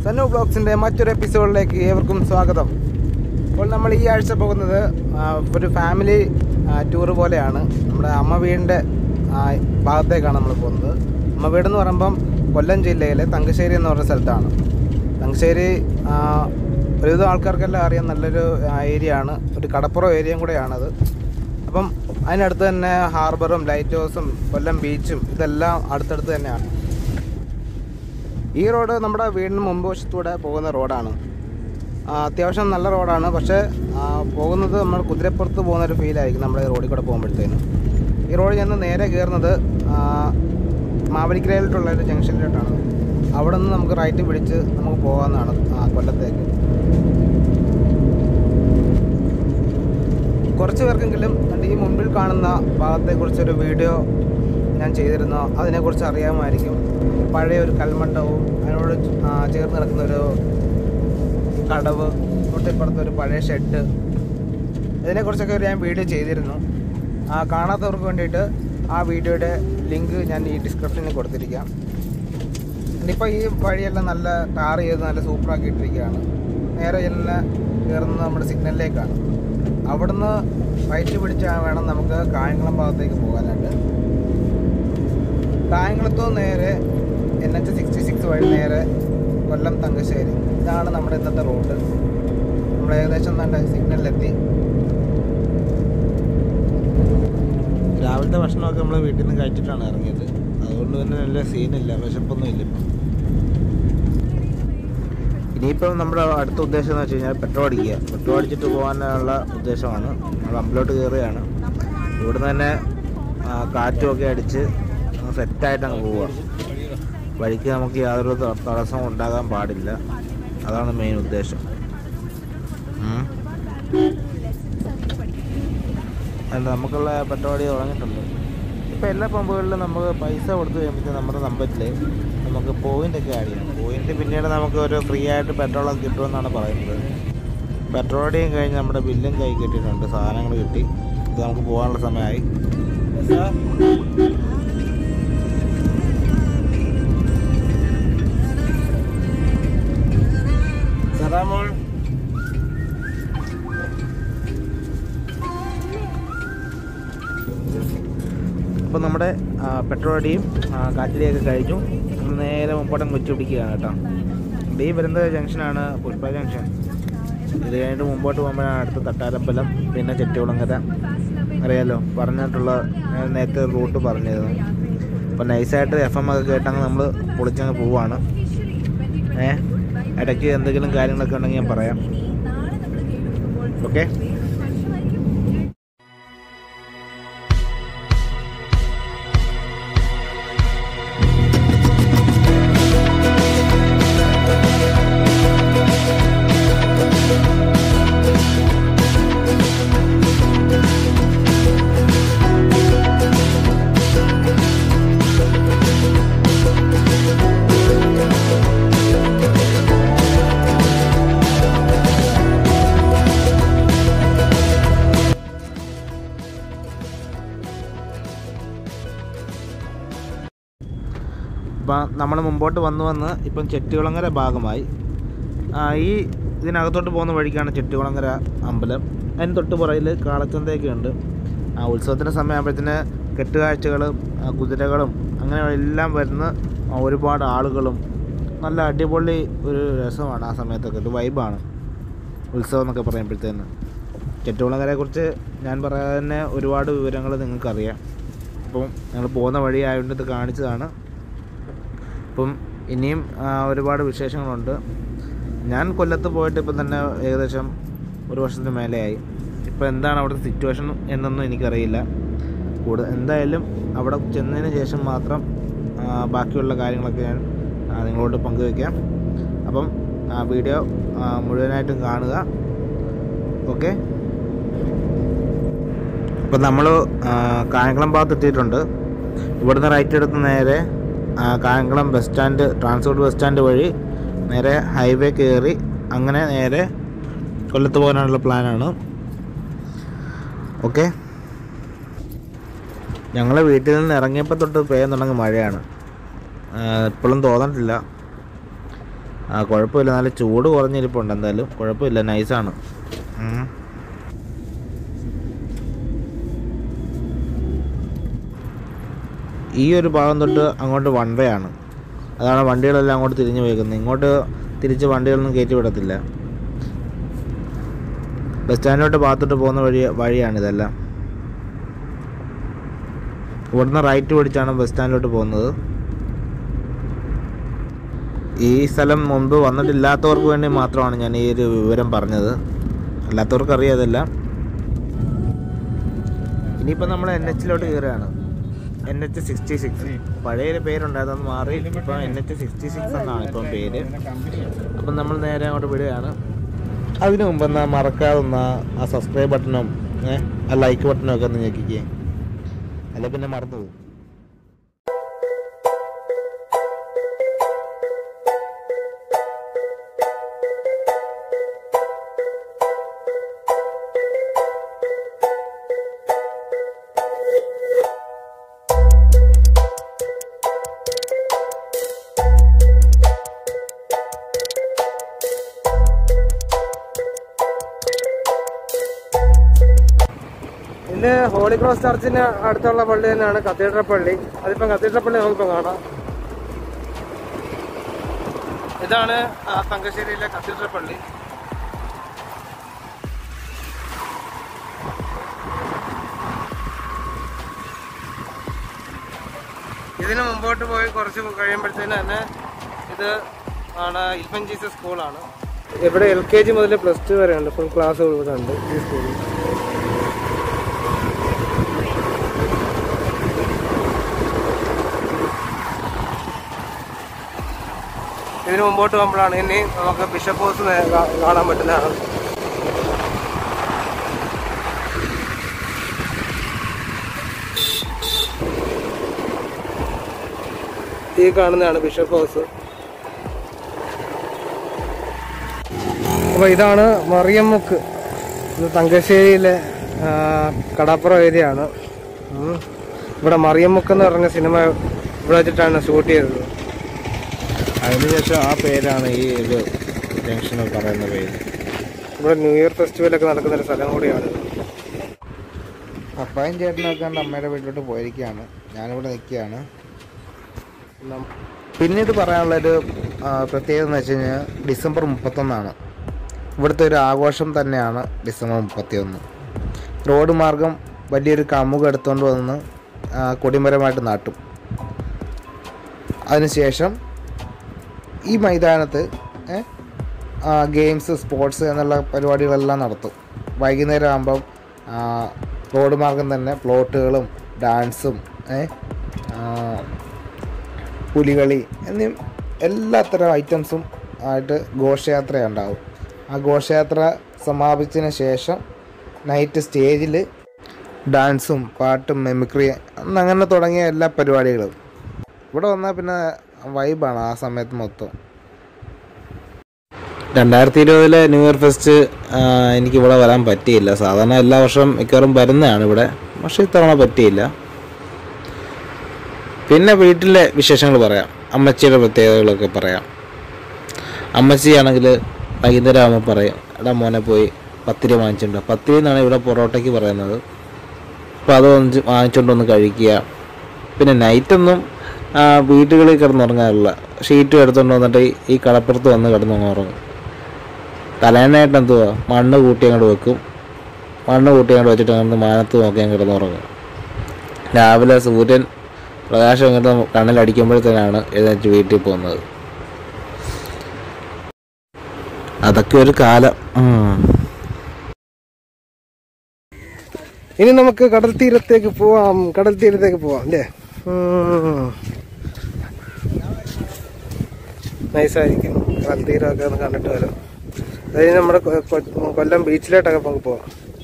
സന്നു ബ്ലോഗ്സിൻ്റെ മറ്റൊരു എപ്പിസോഡിലേക്ക് ഏവർക്കും സ്വാഗതം അപ്പോൾ നമ്മൾ ഈ ആഴ്ച പോകുന്നത് ആ, ഒരു ഫാമിലി ടൂർ പോലെയാണ് നമ്മുടെ അമ്മ വീടിൻ്റെ ആ, ഭാഗത്തേക്കാണ് നമ്മൾ പോകുന്നത് അമ്മ വീട് എന്ന് പറയുമ്പം കൊല്ലം ജില്ലയിലെ തങ്കശ്ശേരി എന്ന് പറഞ്ഞ സ്ഥലത്താണ് തങ്കശ്ശേരി ആ, ഒരുവിധം ആൾക്കാർക്കെല്ലാം അറിയാം നല്ലൊരു ഏരിയ ആണ് ഒരു കടപ്പുറം ഏരിയയും കൂടെയാണത് അപ്പം അതിനടുത്ത് തന്നെ ഹാർബറും ലൈറ്റ് ഹൗസും കൊല്ലം ബീച്ചും ഇതെല്ലാം അടുത്തടുത്ത് തന്നെയാണ് ഈ റോഡ് നമ്മുടെ വീടിന് മുമ്പ് വശത്തൂടെ പോകുന്ന റോഡാണ് ആ, അത്യാവശ്യം നല്ല റോഡാണ് പക്ഷേ ആ, പോകുന്നത് നമ്മൾ കുതിരപ്പുറത്ത് പോകുന്ന ഒരു ഫീലായിരിക്കും നമ്മുടെ ഈ റോഡിൽ കൂടെ പോകുമ്പോഴത്തേനും ഈ റോഡിൽ നിന്ന് നേരെ കയറുന്നത് ആ, മാവലിക്കരയിലോട്ടുള്ള ഒരു ജംഗ്ഷനിലോട്ടാണ് അവിടെ നിന്ന് നമുക്ക് റൈറ്റ് പിടിച്ച് നമുക്ക് പോകാവുന്നതാണ് ആ, കൊല്ലത്തേക്ക് കുറച്ച് പേർക്കെങ്കിലും എൻ്റെ ഈ മുമ്പിൽ കാണുന്ന ഭാഗത്തെക്കുറിച്ചൊരു വീഡിയോ ഞാൻ ചെയ്തിരുന്നു അതിനെക്കുറിച്ച് അറിയാമായിരിക്കും പഴയ ഒരു കൽമണ്ഡവും അതിനോട് ആ, ചേർന്ന് കിടക്കുന്ന ഒരു കടവ് തൊട്ടിപ്പുറത്ത് ഒരു പഴയ ഷെഡ് ഇതിനെക്കുറിച്ചൊക്കെ ഒരു ഞാൻ വീഡിയോ ചെയ്തിരുന്നു ആ കാണാത്തവർക്ക് വേണ്ടിയിട്ട് ആ വീഡിയോയുടെ ലിങ്ക് ഞാൻ ഈ ഡിസ്ക്രിപ്ഷനിൽ കൊടുത്തിരിക്കാം ഇനിയിപ്പോൾ ഈ വഴിയെല്ലാം നല്ല ടാർ ചെയ്ത് നല്ല സൂപ്പറാക്കി ഇട്ടിരിക്കുകയാണ് നേരെ എല്ലാം കയറുന്നത് നമ്മുടെ സിഗ്നലിലേക്കാണ് അവിടുന്ന് റൈറ്റ് പിടിച്ചാൽ വേണം നമുക്ക് കായംകുളം ഭാഗത്തേക്ക് പോകാനായിട്ട് കായംകുളത്തു നേരെ എൻ എച്ച് സിക്സ്റ്റി സിക്സ് വഴി നേരെ കൊല്ലം തങ്കശ്ശേരി ഇതാണ് നമ്മുടെ ഇന്നത്തെ റൂട്ട് നമ്മൾ ഏകദേശം നല്ല സിഗ്നലിലെത്തി രാവിലത്തെ ഭക്ഷണമൊക്കെ നമ്മൾ വീട്ടിൽ നിന്ന് കഴിച്ചിട്ടാണ് ഇറങ്ങിയത് അതുകൊണ്ട് തന്നെ നല്ല സീനില്ല വിശപ്പൊന്നും ഇല്ല ഇപ്പം ഇനിയിപ്പം നമ്മുടെ അടുത്ത ഉദ്ദേശം എന്ന് വെച്ച് കഴിഞ്ഞാൽ പെട്രോൾ അടിക്കുക പെട്രോൾ അടിച്ചിട്ട് പോകാനുള്ള ഉദ്ദേശമാണ് നമ്മൾ അമ്പലോട്ട് കയറുകയാണ് ഇവിടുന്ന് തന്നെ ആ, കാറ്റുമൊക്കെ അടിച്ച് സെറ്റായിട്ട് അങ്ങ് പോവുക വഴിക്ക് നമുക്ക് യാതൊരു ത- തടസ്സവും ഉണ്ടാകാൻ പാടില്ല അതാണ് മെയിൻ ഉദ്ദേശം ഉം. അല്ല നമുക്കുള്ള പെട്രോൾ തുടങ്ങിയിട്ടുണ്ട് ഇപ്പോൾ എല്ലാ പമ്പുകളിലും നമുക്ക് പൈസ കൊടുത്ത് കഴിയുമ്പോഴത്തേക്കും നമ്മുടെ നമ്പറിൽ നമുക്ക് പോയിൻ്റ് ഒക്കെ ആഡ് ചെയ്യണം പോയിൻ്റ് പിന്നീട് നമുക്ക് ഒരു ഫ്രീ ആയിട്ട് പെട്രോളൊക്കെ കിട്ടുമെന്നാണ് പറയുന്നത് പെട്രോൾ അടിയും കഴിഞ്ഞ് നമ്മുടെ ബില്ലും കൈ കിട്ടിയിട്ടുണ്ട് സാധനങ്ങൾ കിട്ടി ഇത് നമുക്ക് പോകാനുള്ള സമയമായി സറാമോൾ അപ്പോൾ നമ്മുടെ ആ, പെട്രോൾ അടിയും ആ, കാറ്റിടിയൊക്കെ കഴിഞ്ഞു നമ്മൾ നേരെ മുമ്പോട്ടം വെച്ച് പിടിക്കുകയാണ് കേട്ടോ ഇത് ഈ വരുന്ന ജംഗ്ഷനാണ് പുഷ്പ ജംഗ്ഷൻ ഇത് കഴിഞ്ഞിട്ട് മുമ്പോട്ട് പോകുമ്പോഴാണ് അടുത്ത തട്ടാരമ്പലം പിന്നെ ചെട്ടികുളങ്ങര അറിയാലോ പറഞ്ഞിട്ടുള്ള ഞാൻ നേരത്തെ റൂട്ട് പറഞ്ഞിരുന്നു അപ്പോൾ നൈസായിട്ട് എഫ് എം ഒക്കെ കേട്ടങ്ങ് നമ്മൾ പൊളിച്ചങ്ങ് പോവാണ് ഏ ഇടയ്ക്ക് എന്തെങ്കിലും കാര്യങ്ങളൊക്കെ ഉണ്ടെങ്കിൽ ഞാൻ പറയാം ഓക്കെ ഇപ്പം നമ്മൾ മുമ്പോട്ട് വന്ന് വന്ന് ഇപ്പം ചെട്ടികുളങ്ങര ഭാഗമായി ആ, ഈ ഇതിനകത്തോട്ട് പോകുന്ന വഴിക്കാണ് ചെട്ടികുളങ്ങര അമ്പലം അതിന് തൊട്ട് പുറകിൽ കാളച്ചന്തയൊക്കെ ഉണ്ട് ആ ഉത്സവത്തിൻ്റെ സമയമാകുമ്പോഴത്തേന് കെട്ടുകാഴ്ചകളും ആ, കുതിരകളും അങ്ങനെ എല്ലാം വരുന്ന ആ, ഒരുപാട് ആളുകളും നല്ല അടിപൊളി ഒരു രസമാണ് ആ സമയത്തൊക്കെ ഒരു വൈബാണ് ഉത്സവം എന്നൊക്കെ പറയുമ്പോഴത്തേന് ചെട്ടികുളങ്ങരയെക്കുറിച്ച് ഞാൻ പറയാൻ തന്നെ ഒരുപാട് വിവരങ്ങൾ നിങ്ങൾക്കറിയാം അപ്പം ഞങ്ങൾ പോകുന്ന വഴി ആയതുകൊണ്ട് ഇത് കാണിച്ചതാണ് അപ്പം ഇനിയും ആ, ഒരുപാട് വിശേഷങ്ങളുണ്ട് ഞാൻ കൊല്ലത്ത് പോയിട്ട് ഇപ്പം തന്നെ ഏകദേശം ഒരു വർഷത്തിന് മേലെയായി ഇപ്പോൾ എന്താണ് അവിടുത്തെ സിറ്റുവേഷൻ എന്നൊന്നും എനിക്കറിയില്ല കൂടുതൽ എന്തായാലും അവിടെ ചെന്നതിന് ശേഷം മാത്രം ആ, ബാക്കിയുള്ള കാര്യങ്ങളൊക്കെ ഞാൻ ആ, നിങ്ങളോട് പങ്കുവയ്ക്കാം അപ്പം ആ വീഡിയോ ആ, മുഴുവനായിട്ടും കാണുക ഓക്കെ ഇപ്പം നമ്മൾ കായംകുളം ഭാഗത്ത് എത്തിയിട്ടുണ്ട് ഇവിടുന്ന് റൈറ്റ് എടുത്ത് നേരെ ആ, Kayamkulam bus stand transport bus stand വഴി നേരെ ഹൈവേ കയറി അങ്ങനെ നേരെ കൊല്ലത്ത് പോകാനുള്ള പ്ലാനാണ് ഓക്കെ ഞങ്ങൾ വീട്ടിൽ നിന്ന് ഇറങ്ങിയപ്പോൾ തൊട്ട് പെയ്യാൻ തുടങ്ങി മഴയാണ് ഇപ്പോഴും തോന്നിട്ടില്ല ആ കുഴപ്പമില്ല നല്ല ചൂട് കുറഞ്ഞിരിപ്പുണ്ട് എന്തായാലും കുഴപ്പമില്ല നൈസാണ് ഉം. ഈ ഒരു ഭാഗം തൊട്ട് അങ്ങോട്ട് വൺ വേ ആണ് അതാണ് വണ്ടികളെല്ലാം അങ്ങോട്ട് തിരിഞ്ഞു പോയിരിക്കുന്നത് ഇങ്ങോട്ട് തിരിച്ച് വണ്ടികളൊന്നും കയറ്റി വിടത്തില്ല ബസ് സ്റ്റാൻഡിലോട്ട് ഭാഗത്തോട്ട് പോകുന്ന വഴി വഴിയാണ് ഇതെല്ലാം ഇവിടുന്ന് റൈറ്റ് പിടിച്ചാണ് ബസ് സ്റ്റാൻഡിലോട്ട് പോകുന്നത് ഈ സ്ഥലം മുമ്പ് വന്നിട്ടില്ലാത്തവർക്ക് വേണ്ടി മാത്രമാണ് ഞാൻ ഈ ഒരു വിവരം പറഞ്ഞത് അല്ലാത്തവർക്ക് അറിയാതെല്ലാം ഇനിയിപ്പോൾ നമ്മൾ എൻ എച്ചിലോട്ട് കയറുകയാണ് എൻ എച്ച് സിക്സ്റ്റി സിക്സ് പഴയ ഒരു പേരുണ്ടായിരുന്നു അത് മാറി ഇപ്പം എൻ എച്ച് സിക്സ്റ്റി സിക്സ് എന്നാണ് ഇപ്പം പേര് അപ്പം നമ്മൾ നേരെ അങ്ങോട്ട് വിടുകയാണ് അതിനു മുമ്പ് എന്നാ മറക്കാതെ ഒന്ന് ആ സബ്സ്ക്രൈബ് ബട്ടണും ഏ ആ ലൈക്ക് ബട്ടണും ഒക്കെ ഒന്ന് ഞെക്കിക്കേ അല്ല പിന്നെ മറന്നു പോകും ഇത് ഹോളി ക്രോസ് ചർച്ചിന് അടുത്തുള്ള പള്ളി തന്നെയാണ് കത്തീഡ്രൽ പള്ളി അതിപ്പം കത്തീഡ്രൽ പള്ളി നമുക്കിപ്പം കാണാം ഇതാണ് ആ തങ്കശ്ശേരിയിലെ കത്തീഡ്രൽ പള്ളി ഇതിന് മുമ്പോട്ട് പോയി കുറച്ച് കഴിയുമ്പോഴത്തേന് തന്നെ ഇത് ആണ് ഇൽഫൻ ജീസസ് സ്കൂളാണ് ഇവിടെ എൽ കെ ജി മുതൽ പ്ലസ് ടു വരെ ഉണ്ട് ഫുൾ ക്ലാസ് ഇവിടെ ഉണ്ട് ഈ സ്കൂളിൽ ഇതിന് മുമ്പോട്ട് പോകുമ്പോഴാണ് ഇനി നമുക്ക് ബിഷപ്പ് ഹൗസ് നേ- കാ- കാണാൻ പറ്റുന്നതാണ് ഈ കാണുന്നതാണ് ബിഷപ്പ് ഹൗസ് അപ്പോൾ ഇതാണ് മറിയമ്മുക്ക് ഇത് തങ്കശ്ശേരിയിലെ ആ, കടാപ്പുറം ഏരിയ ആണ് ഉം. ഇവിടെ മറിയമ്മുക്ക് എന്ന് പറഞ്ഞ സിനിമ ഇവിടെ വെച്ചിട്ടാണ് ഷൂട്ട് ചെയ്തത് അതിനുശേഷം ആ പേരാണ് ഈ ഒരു ജംഗ്ഷൻ പറയുന്ന പേര് ഇവിടെ ന്യൂ ഇയർ ഫെസ്റ്റിവലൊക്കെ നടക്കുന്ന ഒരു സ്ഥലം കൂടിയാണ് പപ്പായും ചേട്ടനൊക്കെ കണ്ട് അമ്മയുടെ വീട്ടിലോട്ട് പോയിരിക്കുകയാണ് ഞാനിവിടെ നിൽക്കുകയാണ് നം- പിന്നീട് പറയാനുള്ളൊരു ആ, പ്രത്യേകത എന്ന് വെച്ച് കഴിഞ്ഞാൽ ഡിസംബർ മുപ്പത്തൊന്നാണ് ഇവിടുത്തെ ഒരു ആഘോഷം തന്നെയാണ് ഡിസംബർ മുപ്പത്തിയൊന്ന് റോഡ് മാർഗം വലിയൊരു കമുക് എടുത്തുകൊണ്ട് വന്ന് ആ, കൊടിമരമായിട്ട് നാട്ടും അതിനുശേഷം ഈ മൈതാനത്ത് ഏ, ആ, ഗെയിംസ് സ്പോർട്സ് എന്നുള്ള പരിപാടികളെല്ലാം നടത്തും വൈകുന്നേരം ആകുമ്പം ആ, റോഡ് മാർഗം തന്നെ പ്ലോട്ടുകളും ഡാൻസും ഏ, ആ, പുലികളി എന്നീ എല്ലാത്തരം ഐറ്റംസും ആയിട്ട് ഘോഷയാത്ര ഉണ്ടാവും ആ ഘോഷയാത്ര സമാപിച്ചതിന് ശേഷം നൈറ്റ് സ്റ്റേജിൽ ഡാൻസും പാട്ടും മെമിക്രി അന്ന് അങ്ങനെ തുടങ്ങിയ എല്ലാ പരിപാടികളും ഇവിടെ വന്നാൽ പിന്നെ വൈബാണ് ആ സമയത്ത് മൊത്തം രണ്ടായിരത്തി ഇരുപതിലെ ന്യൂ ഇയർ ഫെസ്റ്റ് എനിക്ക് ഇവിടെ വരാൻ പറ്റിയില്ല സാധാരണ എല്ലാ വർഷവും മിക്കവാറും വരുന്നതാണ് ഇവിടെ പക്ഷേ ഇത്തവണ പറ്റിയില്ല പിന്നെ വീട്ടിലെ വിശേഷങ്ങൾ പറയാം അമ്മച്ചിയുടെ പ്രത്യേകതകളൊക്കെ പറയാം അമ്മച്ചിയാണെങ്കിൽ വൈകുന്നേരം ആകുമ്പോൾ പറയും എടാ മോനെ പോയി പത്തിരി വാങ്ങിച്ചിട്ടുണ്ട് പത്തിരി എന്നാണ് ഇവിടെ പൊറോട്ടയ്ക്ക് പറയുന്നത് അപ്പോൾ അത് വന്ന് വാങ്ങിച്ചുകൊണ്ട് വന്ന് കഴിക്കുക പിന്നെ നൈറ്റൊന്നും ആ, വീടുകളിൽ കിടന്നുറങ്ങാറില്ല ഷീറ്റും എടുത്തുകൊണ്ട് വന്നിട്ട് ഈ- ഈ കടപ്പുറത്ത് വന്ന് കിടന്നുറങ്ങും തലേനായിട്ട് എന്തുവാ മണ്ണ് കൂട്ടി അങ്ങോട്ട് വെക്കും മണ്ണ് കൂട്ടി അങ്ങോട്ട് വെച്ചിട്ട് അങ്ങോട്ട് മാനത്ത് നോക്കി അങ്ങ് കിടന്നുറങ്ങും രാവിലെ സൂര്യൻ പ്രകാശം ഇങ്ങോട്ട് കണ്ണിലടിക്കുമ്പോഴത്തേനാണ് എഴുന്നേറ്റ് വീട്ടിൽ പോകുന്നത് അതൊക്കെ ഒരു കാലം ഉം. ഇനി നമുക്ക് കടൽ തീരത്തേക്ക് പോവാം കടൽ തീരത്തേക്ക് പോവാം അല്ലേ നൈസായിരിക്കും കടൽ തീരമൊക്കെ ഒന്ന് കണ്ടിട്ട് വരാം അതായത് നമ്മുടെ കൊ- കൊ- കൊല്ലം ബീച്ചിലോട്ടൊക്കെ നമുക്ക് പോവാം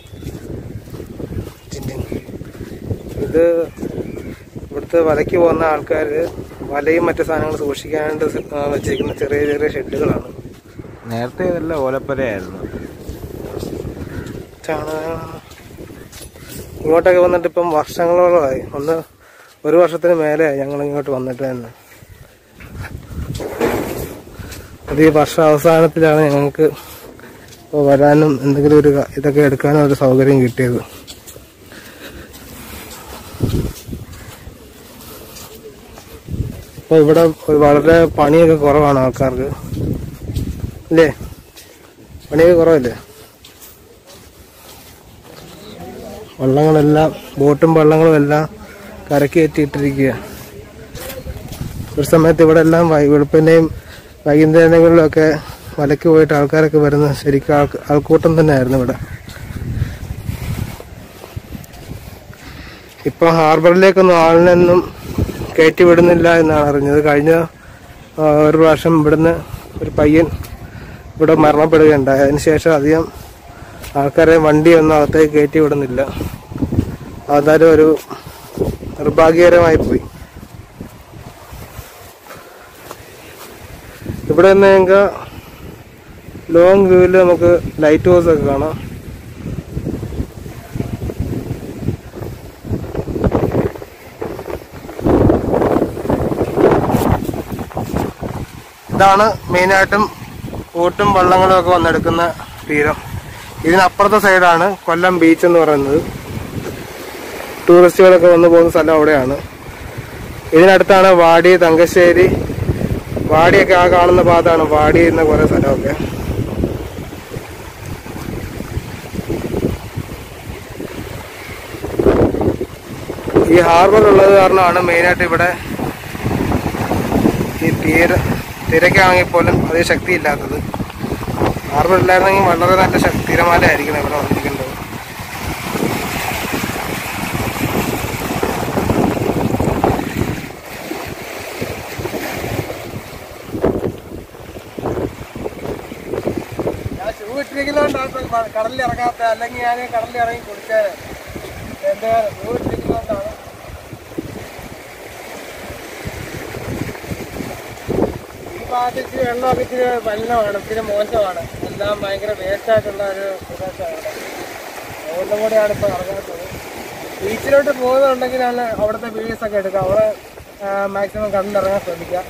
ഇത് ഇവിടുത്തെ വലയ്ക്ക് പോകുന്ന ആൾക്കാർ വലയും മറ്റു സാധനങ്ങൾ സൂക്ഷിക്കാനായിട്ട് സ്- ആ, വെച്ചിരിക്കുന്ന ചെറിയ ചെറിയ ഷെഡുകളാണ് നേരത്തെ ഇതെല്ലാം ഓലപ്പരയായിരുന്നു ചാണകം. ഇങ്ങോട്ടൊക്കെ വന്നിട്ട് ഇപ്പം വർഷങ്ങളോളമായി ഒന്ന് ഒരു വർഷത്തിന് മേലെയായി ഞങ്ങൾ ഇങ്ങോട്ട് വന്നിട്ട് തന്നെ അത് ഈ വർഷ അവസാനത്തിലാണ് ഞങ്ങൾക്ക് ഇപ്പോൾ വരാനും എന്തെങ്കിലും ഒരു ക- ഇതൊക്കെ എടുക്കാനും ഒരു സൗകര്യം കിട്ടിയത് അപ്പോൾ ഇവിടെ വളരെ പണിയൊക്കെ കുറവാണ് ആൾക്കാർക്ക് അല്ലേ പണിയൊക്കെ കുറവല്ലേ വള്ളങ്ങളെല്ലാം ബോട്ടും വള്ളങ്ങളും എല്ലാം കരക്ക് കയറ്റിയിട്ടിരിക്കുക ഒരു സമയത്ത് ഇവിടെ എല്ലാം വൈ- വെളുപ്പിന്റെയും വൈകുന്നേരങ്ങളിലും ഒക്കെ വലയ്ക്ക് പോയിട്ട് ആൾക്കാരൊക്കെ വരുന്ന ശരിക്കും ആൾക്ക് ആൾക്കൂട്ടം തന്നെയായിരുന്നു ഇവിടെ ഇപ്പൊ ഹാർബറിലേക്കൊന്നും ആളിനൊന്നും കയറ്റി വിടുന്നില്ല എന്നാണ് അറിഞ്ഞത് കഴിഞ്ഞ ആ, ഒരു പ്രാവശ്യം ഇവിടുന്ന് ഒരു പയ്യൻ ഇവിടെ മരണപ്പെടുകയുണ്ടായി അതിനുശേഷം അധികം ആൾക്കാരെ വണ്ടിയൊന്നും അകത്തേക്ക് കയറ്റി വിടുന്നില്ല അതായത് ഒരു നിർഭാഗ്യകരമായി പോയി ഇവിടെ നിന്ന് ഞങ്ങൾക്ക് ലോങ് വ്യൂവിൽ നമുക്ക് ലൈറ്റ് ഹൗസ് ഒക്കെ കാണാം ഇതാണ് മെയിനായിട്ടും ബോട്ടും വള്ളങ്ങളും ഒക്കെ വന്നെടുക്കുന്ന തീരം ഇതിനപ്പുറത്തെ സൈഡാണ് കൊല്ലം ബീച്ച് എന്ന് പറയുന്നത് ടൂറിസ്റ്റുകളൊക്കെ വന്നു പോകുന്ന സ്ഥലം അവിടെയാണ് ഇതിനടുത്താണ് വാടി തങ്കശ്ശേരി വാടിയൊക്കെ ആ കാണുന്ന ഭാഗത്താണ് വാടി എന്ന കുറെ സ്ഥലമൊക്കെ ഈ ഹാർബർ ഉള്ളത് കാരണമാണ് മെയിനായിട്ട് ഇവിടെ ഈ തീര തിരക്കാണെങ്കിൽ പോലും അതിന് ശക്തിയില്ലാത്തത് ഹാർബർ ഇല്ലായിരുന്നെങ്കിൽ വളരെ നല്ല ശക്തി തിരമാലയായിരിക്കണം ഇവിടെ വന്നിരിക്കേണ്ടത് ഞാൻ ഷൂ ഇട്ടിരിക്കുന്നതുകൊണ്ടാണ് കടലിൽ ഇറങ്ങാത്ത അല്ലെങ്കിൽ ഞാൻ കടലിൽ ഇറങ്ങി കുടിച്ചേനെ എന്റെ ഷൂ ഇട്ടിരിക്കുന്നതുകൊണ്ടാണ് ഈ ഭാഗത്ത് ഇച്ചിരി വെള്ളമൊക്കെ ഇച്ചിരി മലിനമാണ് ഇച്ചിരി മോശമാണ് എല്ലാം ഭയങ്കര വേസ്റ്റ് ആയിട്ടുള്ള ഒരു പ്രദേശമാണ് അതുകൊണ്ടും കൂടിയാണ് ഇപ്പോൾ ഇറങ്ങാത്തത് ബീച്ചിലോട്ട് പോകുന്നുണ്ടെങ്കിലാണ് അവിടുത്തെ വീഡിയോസ് ഒക്കെ എടുക്കുക അവിടെ മാക്സിമം കണ്ടിറങ്ങാൻ ശ്രമിക്കുക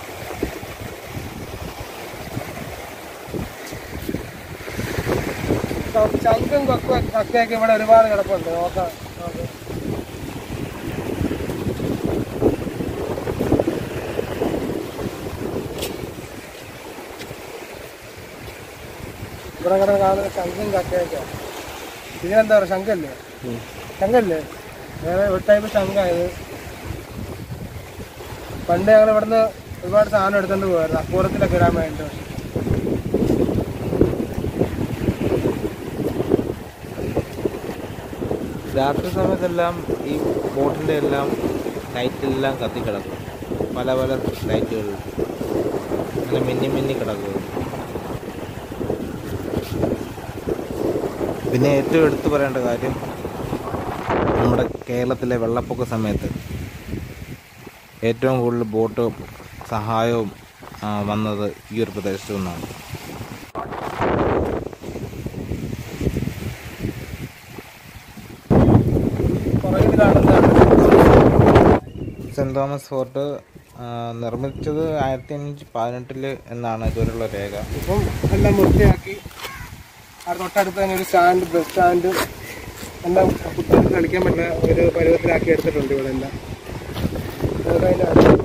ശംഖും കൊക്കും കക്കയൊക്കെ ഇവിടെ ഒരുപാട് കിടപ്പുണ്ട് നോക്കാം നോക്ക്. ഇവിടെ കിടന്ന് കാണുന്ന ശംഖും കക്കയൊക്കെ ഇതിനെന്താ പറയുക ശംഖല്ലേ ശംഖല്ലേ വേറെ ഒരു ടൈപ്പ് ശംഖായത് പണ്ട് ഞങ്ങൾ ഇവിടുന്ന് ഒരുപാട് സാധനം എടുത്തോണ്ട് പോയായിരുന്നു അക്കൂറത്തിലൊക്കെ ഇടാൻ വേണ്ടിയിട്ട് രാത്രി സമയത്തെല്ലാം ഈ ബോട്ടിൻ്റെ എല്ലാം ലൈറ്റെല്ലാം കത്തിക്കിടക്കും പല പല ലൈറ്റുകൾ അങ്ങനെ മിന്നി മിന്നി കിടക്കും പിന്നെ ഏറ്റവും എടുത്തു പറയേണ്ട കാര്യം നമ്മുടെ കേരളത്തിലെ വെള്ളപ്പൊക്ക സമയത്ത് ഏറ്റവും കൂടുതൽ ബോട്ട് സഹായവും ആ, വന്നത് ഈ ഒരു പ്രദേശത്തു നിന്നാണ് പുറകിൽ കാണുന്നതാണ് സെൻറ് തോമസ് ഫോർട്ട് ആ, നിർമ്മിച്ചത് ആയിരത്തി അഞ്ഞൂറ്റി പതിനെട്ടില് എന്നാണ് ഇതുവരെയുള്ള രേഖ ഇപ്പം എല്ലാം വൃത്തിയാക്കി ആ തൊട്ടടുത്ത് തന്നെ ഒരു സ്റ്റാൻഡ് ബസ് സ്റ്റാൻഡ് എല്ലാം കുട്ടികൾക്ക് കളിക്കാൻ പറ്റുന്ന ഒരു പരുവത്തിലാക്കി എടുത്തിട്ടുണ്ട് ഇവിടെ എല്ലാം അതൊക്കെ അതിന്റെ അടുത്ത്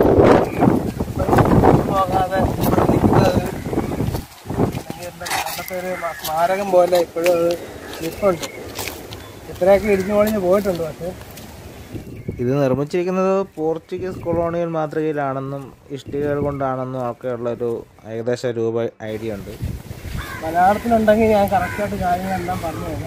പോകാതെ ഇവിടെ നിൽക്കുന്നത് പണ്ടത്തെ ഒരു സ്മാരകം പോലെ ഇപ്പോഴും അത് നിൽപ്പുണ്ട് ഇത്രയൊക്കെ ഇടിഞ്ഞു പൊളിഞ്ഞ് പോയിട്ടുണ്ട് പക്ഷേ ഇത് നിർമ്മിച്ചിരിക്കുന്നത് പോർച്ചുഗീസ് കൊളോണിയൽ മാതൃകയിലാണെന്നും ഇഷ്ടികകൾ കൊണ്ടാണെന്നും ഒക്കെ ഉള്ളൊരു ഏകദേശ രൂപ ഐഡിയ ഉണ്ട് മലയാളത്തിലുണ്ടെങ്കിൽ ഞാൻ കറക്റ്റായിട്ട് കാര്യങ്ങളെല്ലാം പറഞ്ഞു തരാം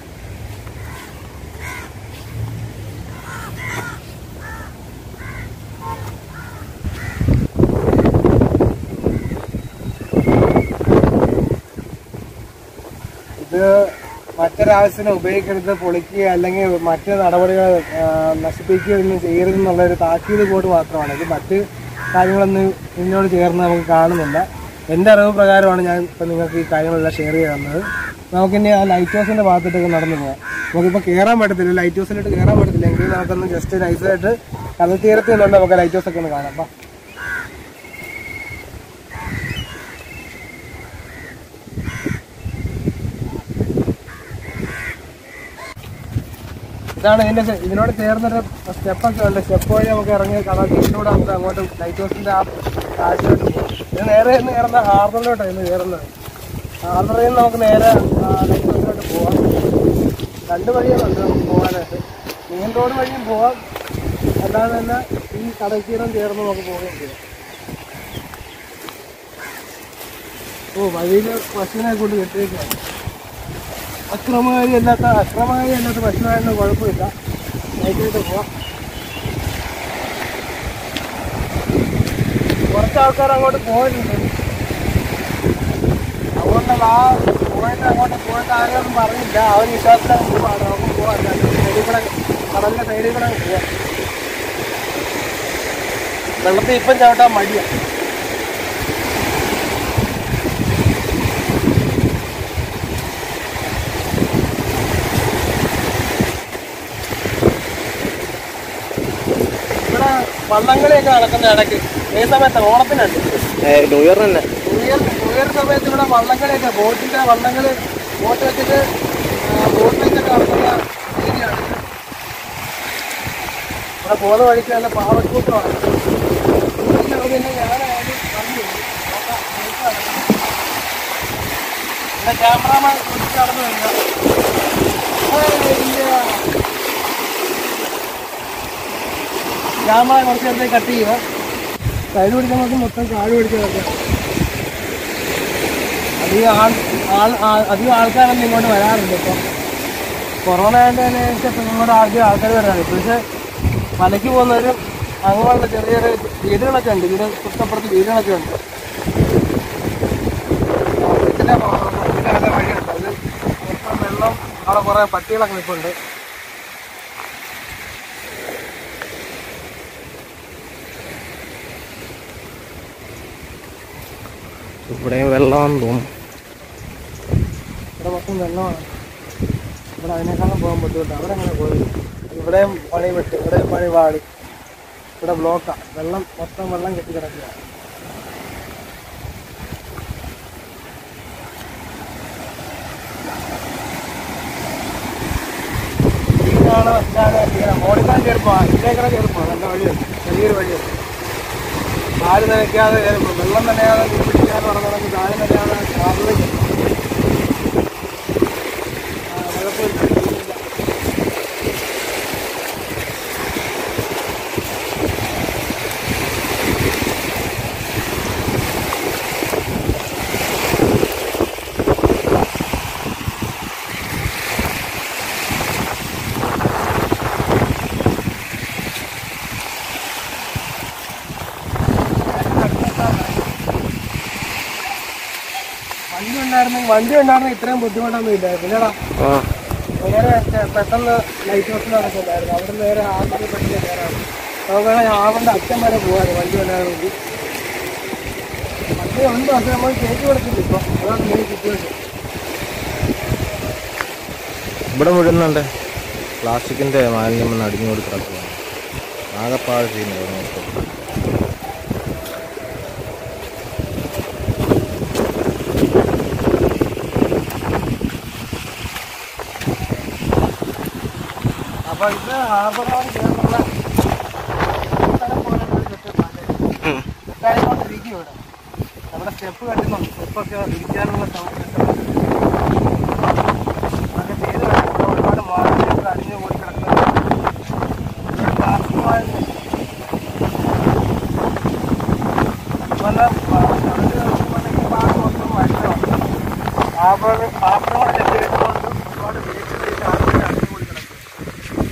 ഇത് മറ്റൊരാവശ്യത്തിന് ഉപയോഗിക്കരുത് പൊളിക്കുക അല്ലെങ്കിൽ മറ്റ് നടപടികൾ ആ, നശിപ്പിക്കുകയോ ഒന്നും ചെയ്യരുതെന്നുള്ള ഒരു താക്കീത് ബോർഡ് മാത്രമാണ് ഇത് മറ്റ് കാര്യങ്ങളൊന്നും ഇതിനോട് ചേർന്ന് നമുക്ക് കാണുന്നില്ല എൻ്റെ അറിവ് പ്രകാരമാണ് ഞാൻ ഇപ്പം നിങ്ങൾക്ക് ഈ കാര്യങ്ങളെല്ലാം ഷെയർ ചെയ്ത് തന്നത് നമുക്കിനി ആ ലൈറ്റ് ഹൗസിൻ്റെ ഭാഗത്തോട്ടൊക്കെ നടന്നു പോകാം നമുക്കിപ്പോൾ കയറാൻ പറ്റത്തില്ല ലൈറ്റ് ഹൗസിലോട്ട് കയറാൻ പറ്റത്തില്ല എങ്കിൽ നമുക്കൊന്ന് ജസ്റ്റ് നൈസായിട്ട് കടൽ തീരത്ത് നിന്നുകൊണ്ട് നമുക്ക് ലൈറ്റ് ഹൗസ് ഒക്കെ ഒന്ന് കാണാം അപ്പം ഇതാണ് ഇതിന്റെ ചെ- ഇതിനോട് ചേർന്നൊരു സ്റ്റെപ്പൊക്കെ ഉണ്ട് സ്റ്റെപ്പ് വഴി നമുക്ക് ഇറങ്ങി കടൽ ഇതിലൂടെ നമുക്ക് അങ്ങോട്ട് ലൈറ്റ് ഹൗസിന്റെ ആ കാഴ്ചയോട്ട് പോകാം ഇത് നേരെ ഇന്ന് കയറുന്ന ഹാർബറിലോട്ടാണ് ഇന്ന് കയറുന്നത് ഹാർബറിൽ നിന്ന് നമുക്ക് നേരെ ലൈറ്റ് ഹൗസിലോട്ട് പോവാം രണ്ട് വഴികളുണ്ട് നമുക്ക് പോകാനായിട്ട് മെയിൻ റോഡ് വഴിയും പോവാം അല്ലാതെ തന്നെ ഈ കടൽത്തീരം ചേർന്ന് നമുക്ക് പോവുകയും ചെയ്യാം ഓ വഴിയിൽ പശുവിനെ കൊണ്ട് കെട്ടിയേക്കാണ് അക്രമകാരി അല്ലാത്ത അക്രമകാരി അല്ലാത്ത പശുവായിരുന്നു കുഴപ്പമില്ല നൈറ്റായിട്ട് പോവാം കുറച്ച് ആൾക്കാർ അങ്ങോട്ട് പോയിട്ടുണ്ട് അതുകൊണ്ട് ആ പോയിട്ട് അങ്ങോട്ട് പോയിട്ട് ആരെയൊന്നും പറഞ്ഞില്ല അവൻ വിശ്വാസത്തിലാണ് പോവാണ് നമുക്ക് പോവാം സൈഡിൽ കൂടെ കടലിന്റെ സൈഡിൽ കൂടെ അങ്ങ് പോവാം വെള്ളത്തിൽ ഇപ്പം ചവിട്ടാൻ മടിയാണ് ഇവിടെ വള്ളംകളിയൊക്കെ നടക്കുന്ന ഇടയ്ക്ക് ഏത് സമയത്ത് ഓണത്തിനുണ്ട് ന്യൂ ഇയർ തന്നെ ന്യൂ ഇയർ ന്യൂ ഇയർ സമയത്ത് ഇവിടെ വള്ളംകളിയൊക്കെ ബോട്ടിന്റെ വള്ളങ്ങൾ ബോട്ട് വെച്ചിട്ട് ബോട്ട് വെച്ചൊക്കെ നടത്തുന്ന ഏരിയയാണ് ഇവിടെ പോകുന്ന വഴിക്ക് നല്ല പാവക്കൂട്ടമാണ് പിന്നെ ഞാനായാലും വന്നു. നോക്കാം, നോക്കാം. ഇവിടെ ക്യാമറാമാൻ കുറിച്ച് നടന്നു കഴിഞ്ഞാൽ ക്യാമറ കുറച്ച് നേരത്തേക്ക് കട്ട് ചെയ്യുക സൈഡ് പിടിക്കുന്നത് മൊത്തം കാട് പിടിച്ച് കിടക്കുക അധികം ആൾ ആൾ ആ- അധികം ആൾക്കാരൊന്നും ഇങ്ങോട്ട് വരാറുണ്ട് ഇപ്പം കൊറോണ ആയതിൻ്റെ ഇപ്പം ഇങ്ങോട്ട് ആദ്യം ആൾക്കാർ വരാറ് പക്ഷേ മലയ്ക്ക് പോകുന്നവരും അങ്ങനെയുള്ള ചെറിയ ചെറിയ വീടുകളൊക്കെ ഉണ്ട് വീട് തൊട്ടപ്പുറത്ത് വീടുകളൊക്കെ ഉണ്ട് ഇതിൻ്റെ നല്ല വഴിയുണ്ട് അത് മൊത്തം വെള്ളം അവിടെ കുറേ പട്ടികളൊക്കെ നിൽപ്പുണ്ട് ഇവിടെയും വെള്ളമാണെന്ന് തോന്നുന്നു ഇവിടെ മൊത്തം വെള്ളമാണ് ഇവിടെ അതിനേക്കാളും പോകാൻ ബുദ്ധിമുട്ടാണ് അവിടെ അങ്ങനെ പോയി ഇവിടെയും പണി വിട്ട് ഇവിടെയും പണി പാടി ഇവിടെ ബ്ലോക്കാണ് വെള്ളം മൊത്തം വെള്ളം കെട്ടി കിടക്കുക ഇതാണ് വെച്ചാൽ ഇങ്ങനെ മോളിക്കാൻ കയറിപ്പോ ഇതിലേക്കടെ കയറിപ്പോ നല്ല വഴിയുണ്ട് ചെറിയൊരു വഴിയുണ്ട് കാല് നനയ്ക്കാതെ കയറിപ്പോ വെള്ളം നനയാതെ മീൻ പിടിക്കാതെ നടന്നിടക്ക് കാല് നനയാതെ കാറിലേക്ക് ആ, കുഴപ്പമില്ല. വണ്ടി ഉണ്ടായിരുന്നെങ്കിൽ വണ്ടി ഉണ്ടായിരുന്നെങ്കിൽ ഇത്രയും ബുദ്ധിമുട്ടൊന്നും ഇല്ല പിന്നെടാ ആ നേരെ ചെ- പെട്ടെന്ന് ലൈറ്റ് ഹൗസിൽ നടക്കുന്നുണ്ടായിരുന്നു അവിടെ നേരെ ആദ്യത്തെ പെട്ടിട്ട് കയറാണ് നമുക്ക് വേണമെങ്കിൽ ആവണ്ട അച്ഛൻ വരെ പോകാറ് വണ്ടി ഉണ്ടായിരുന്നെങ്കിൽ വണ്ടി ഉണ്ട് പക്ഷെ നമ്മൾ കയറ്റി കൊടുക്കില്ല ഇപ്പൊ അതാണ് മെയിൻ സിറ്റുവേഷൻ ഇവിടെ മുഴുവനുണ്ട് പ്ലാസ്റ്റിക്കിന്റെ മാലിന്യം വന്ന് അടിഞ്ഞു കൂടി കിടക്കുകയാണ് ആകെപ്പാട് ചെയ്യുന്നത് മൊത്തം അപ്പൊ ഇത് ഹാർബറിനോട് ചേർന്നുള്ള സ്ഥലം പോലെ ഒരു സെറ്റപ്പ് ആണ്. ഇതായതുകൊണ്ടിരിക്കും ഇവിടെ നമ്മുടെ സ്റ്റെപ്പ് കെട്ടുന്നുണ്ട് സ്റ്റെപ്പൊക്കെ ഇരിക്കാനുള്ള സൗകര്യം അതൊക്കെ ചെയ്ത് കിടക്കുന്നു. ഒരുപാട് മാർഗങ്ങൾ അടിഞ്ഞു കൂടി കിടക്കുന്നത് ഒരു വാസ്തുവായിട്ട് ഇതുപോലെ പ- കടല് ഇതുപോലെ ഈ ഭാഗം മൊത്തം വഴികളാണ്. ഹാർബർ ഹാർബറിനോട് ചേർത്തുകൊണ്ട് ഒരുപാട് വേസ്റ്റ് ചെയ്ത് ആൾക്കാർ അടിഞ്ഞു കൂടി കിടക്കും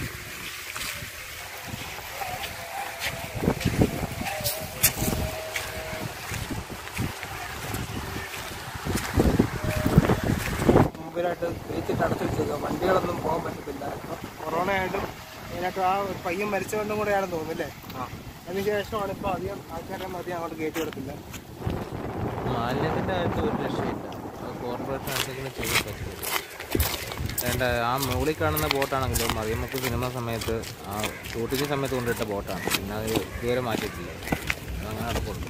മുമ്പിലായിട്ട് വെച്ചിട്ട് അടച്ചു വെച്ചേക്കുക വണ്ടികളൊന്നും പോകാൻ പറ്റത്തില്ല ഇപ്പൊ കൊറോണ ആയിട്ടും അതിനകത്ത് ആ ഒരു പയ്യൻ മരിച്ചുകൊണ്ടും കൂടെയാണെന്ന് തോന്നുന്നില്ലേ അതിനുശേഷമാണ് ഇപ്പോൾ അധികം ആൾക്കാരെ അധികം അങ്ങോട്ട് കയറ്റി കൊടുത്തില്ല മാലിന്യത്തിന്റെ കാര്യത്തിൽ ഒരു രക്ഷയില്ല അത് കോർപ്പറേഷൻ എന്തെങ്കിലും ചെയ്തേ പറ്റുള്ളൂ വേണ്ട ആ മുകളിൽ കാണുന്ന ബോട്ടാണെങ്കിലും അത് നമുക്ക് സിനിമ സമയത്ത് ആ ഷൂട്ടിംഗ് സമയത്ത് കൊണ്ടിട്ട ബോട്ടാണ് പിന്നെ അത് ഇതുവരെ മാറ്റിയിട്ടില്ല അതങ്ങനെ നടക്കുള്ളൂ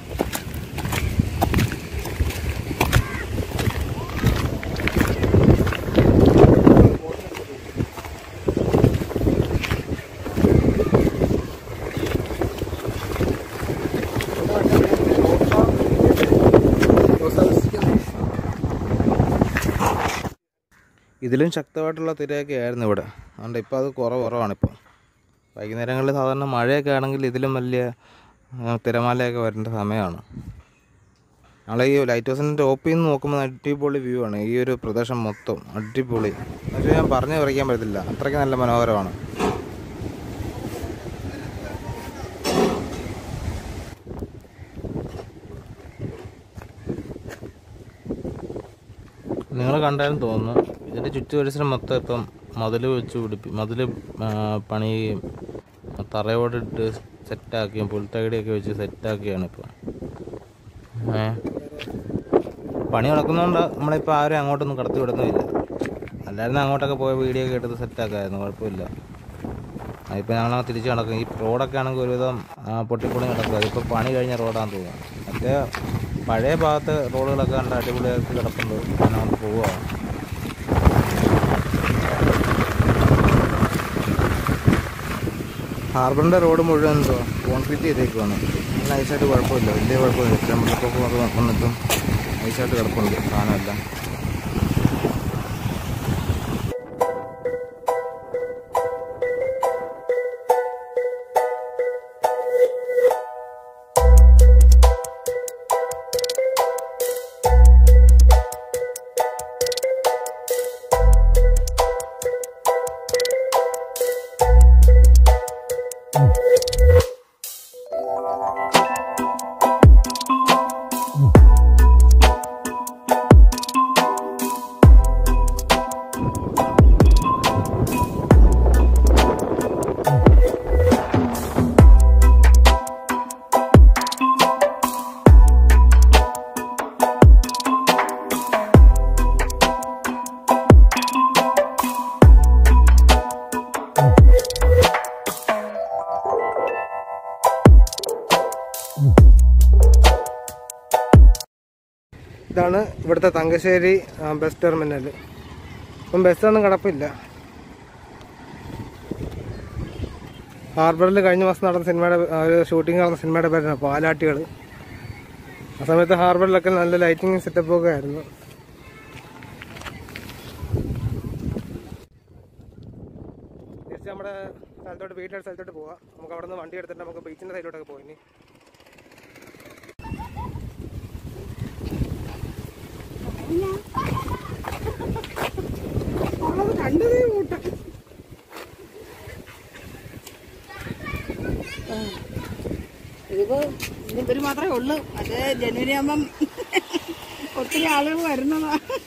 ഇതിലും ശക്തമായിട്ടുള്ള തിരയൊക്കെ ആയിരുന്നു ഇവിടെ അതുകൊണ്ട് ഇപ്പോൾ അത് കുറവ് കുറവാണ് ഇപ്പോൾ വൈകുന്നേരങ്ങളിൽ സാധാരണ മഴയൊക്കെ ആണെങ്കിൽ ഇതിലും വലിയ ആ, തിരമാലയൊക്കെ വരേണ്ട സമയമാണ് നമ്മളെ ഈ ലൈറ്റ് ഹൗസിൻ്റെ ടോപ്പിൽ നിന്ന് നോക്കുമ്പോൾ അടിപൊളി വ്യൂ ആണ് ഈ ഒരു പ്രദേശം മൊത്തം അടിപൊളി പക്ഷേ ഞാൻ പറഞ്ഞു വിവരിക്കാൻ പറ്റത്തില്ല അത്രയ്ക്ക് നല്ല മനോഹരമാണ് നിങ്ങൾ കണ്ടാലും തോന്നുന്നു ഇതിൻ്റെ ചുറ്റു പരിസരം മൊത്തം ഇപ്പം മതിൽ വെച്ച് പിടിപ്പി മതിൽ പണിയുകയും തറയോടിട്ട് സെറ്റാക്കുകയും പുൽത്തകടിയൊക്കെ വെച്ച് സെറ്റാക്കുകയാണ് ഇപ്പോൾ ഏ പണി നടക്കുന്നതുകൊണ്ട് നമ്മളിപ്പോൾ ആരും അങ്ങോട്ടൊന്നും കടത്തി വിടുന്നുമില്ല അല്ലായിരുന്നു അങ്ങോട്ടൊക്കെ പോയ വീഡിയോ ഒക്കെ എടുത്ത് സെറ്റാക്കായിരുന്നു കുഴപ്പമില്ല അതിപ്പോൾ ഞങ്ങൾ തിരിച്ച് നടക്കും ഈ റോഡൊക്കെ ആണെങ്കിൽ ഒരുവിധം ആ, പൊട്ടിപ്പൊളി നടക്കുക അതിപ്പോൾ പണി കഴിഞ്ഞ റോഡാണെന്ന് തോന്നുന്നു മറ്റേ പഴയ ഭാഗത്ത് റോഡുകളൊക്കെ കണ്ട് അടിപൊളിയായിട്ട് കിടപ്പുണ്ട് അങ്ങനെ അങ്ങോട്ട് പോവുകയാണ് ഹാർബറിൻ്റെ റോഡ് മുഴുവൻ എന്തോ കോൺക്രീറ്റ് ചെയ്തേക്കുവാണ് നൈസായിട്ട് കുഴപ്പമില്ല വലിയ കുഴപ്പമില്ല ചെമ്പലപ്പൊക്കെ വന്നിട്ടും നൈസായിട്ട് കിടപ്പുണ്ട് സാധനമെല്ലാം ഇതാണ് ഇവിടുത്തെ തങ്കശ്ശേരി ആ, ബസ് ടെർമിനൽ ഇപ്പം ബസ്സൊന്നും കിടപ്പില്ല ഹാർബറിൽ കഴിഞ്ഞ മാസം നടന്ന സിനിമയുടെ ആ, ഒരു ഷൂട്ടിംഗ് നടന്ന സിനിമയുടെ പേരാണ് പാലാട്ടികൾ ആ സമയത്ത് ഹാർബറിലൊക്കെ നല്ല ലൈറ്റിംഗ് സെറ്റപ്പ് ഒക്കെ ആയിരുന്നു തിരിച്ച് നമ്മുടെ സ്ഥലത്തോട്ട് വീട്ടിലെ സ്ഥലത്തോട്ട് പോവാം നമുക്ക് അവിടെ നിന്ന് വണ്ടി എടുത്തിട്ട് നമുക്ക് ബീച്ചിൻ്റെ സൈഡിലോട്ടൊക്കെ പോയി ഇനി ഇതിപ്പോ ഇവര് മാത്രമേ ഉള്ളൂ അത് ജനുവരി ആകുമ്പം ഒത്തിരി ആളുകൾ വരുന്നതാ